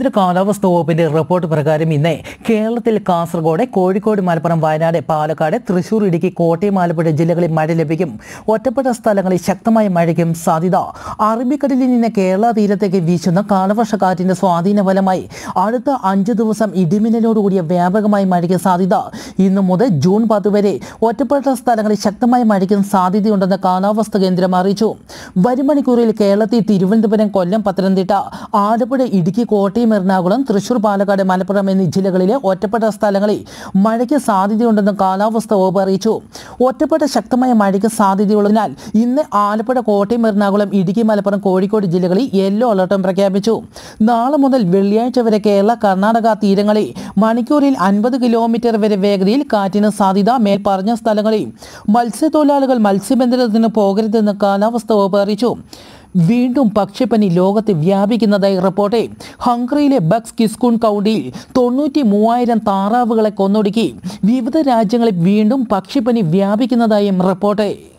കേന്ദ്ര കാലാവസ്ഥ വകുപ്പിന്റെ റിപ്പോർട്ട് പ്രകാരം ഇന്ന് കേരളത്തിൽ കാസർഗോഡ് കോഴിക്കോട് മലപ്പുറം വയനാട് പാലക്കാട് തൃശൂർ ഇടുക്കി കോട്ടയം ആലപ്പുഴ ജില്ലകളിൽ മഴ ലഭിക്കും ഒറ്റപ്പെട്ട സ്ഥലങ്ങളിൽ ശക്തമായ മഴയ്ക്കും സാധ്യത അറബിക്കടലിൽ നിന്ന് കേരള തീരത്തേക്ക് വീശുന്ന കാലവർഷ കാറ്റിന്റെ സ്വാധീന ഫലമായി അടുത്ത അഞ്ച് ദിവസം ഇടിമിന്നലോടുകൂടിയ വ്യാപകമായ മഴയ്ക്ക് സാധ്യത ഇന്നു മുതൽ ജൂൺ പത്ത് വരെ ഒറ്റപ്പെട്ട സ്ഥലങ്ങളിൽ ശക്തമായ മഴയ്ക്കും സാധ്യതയുണ്ടെന്ന് കാലാവസ്ഥ കേന്ദ്രം അറിയിച്ചു വരും മണിക്കൂറിൽ കേരളത്തിൽ തിരുവനന്തപുരം കൊല്ലം പത്തനംതിട്ട ആലപ്പുഴ ഇടുക്കി കോട്ടയം എറണാകുളം തൃശൂർ പാലക്കാട് മലപ്പുറം എന്നീ ജില്ലകളിലെ ഒറ്റപ്പെട്ട സ്ഥലങ്ങളിൽ മഴയ്ക്ക് സാധ്യതയുണ്ടെന്ന് കാലാവസ്ഥ വകുപ്പ് അറിയിച്ചു ഒറ്റപ്പെട്ട ശക്തമായ മഴയ്ക്ക് സാധ്യതയുള്ളതിനാൽ ഇന്ന് ആലപ്പുഴ കോട്ടയം എറണാകുളം ഇടുക്കി മലപ്പുറം കോഴിക്കോട് ജില്ലകളിൽ യെല്ലോ അലർട്ടും പ്രഖ്യാപിച്ചു നാളെ മുതൽ വെള്ളിയാഴ്ച വരെ കേരള കർണാടക തീരങ്ങളിൽ മണിക്കൂറിൽ അൻപത് കിലോമീറ്റർ വരെ വേഗതയിൽ കാറ്റിന് സാധ്യത മേൽ പറഞ്ഞ സ്ഥലങ്ങളിൽ മത്സ്യത്തൊഴിലാളികൾ മത്സ്യബന്ധനത്തിന് പോകരുതെന്ന് കാലാവസ്ഥ വകുപ്പ് അറിയിച്ചു വീണ്ടും പക്ഷിപ്പനി ലോകത്ത് വ്യാപിക്കുന്നതായി റിപ്പോർട്ട് ഹംഗറിയിലെ ബക്സ് കിസ്കുൺ കൗണ്ടിയിൽ തൊണ്ണൂറ്റി മൂവായിരം താറാവുകളെ കൊന്നൊടുക്കി വിവിധ രാജ്യങ്ങളിൽ വീണ്ടും പക്ഷിപ്പനി വ്യാപിക്കുന്നതായും റിപ്പോർട്ട്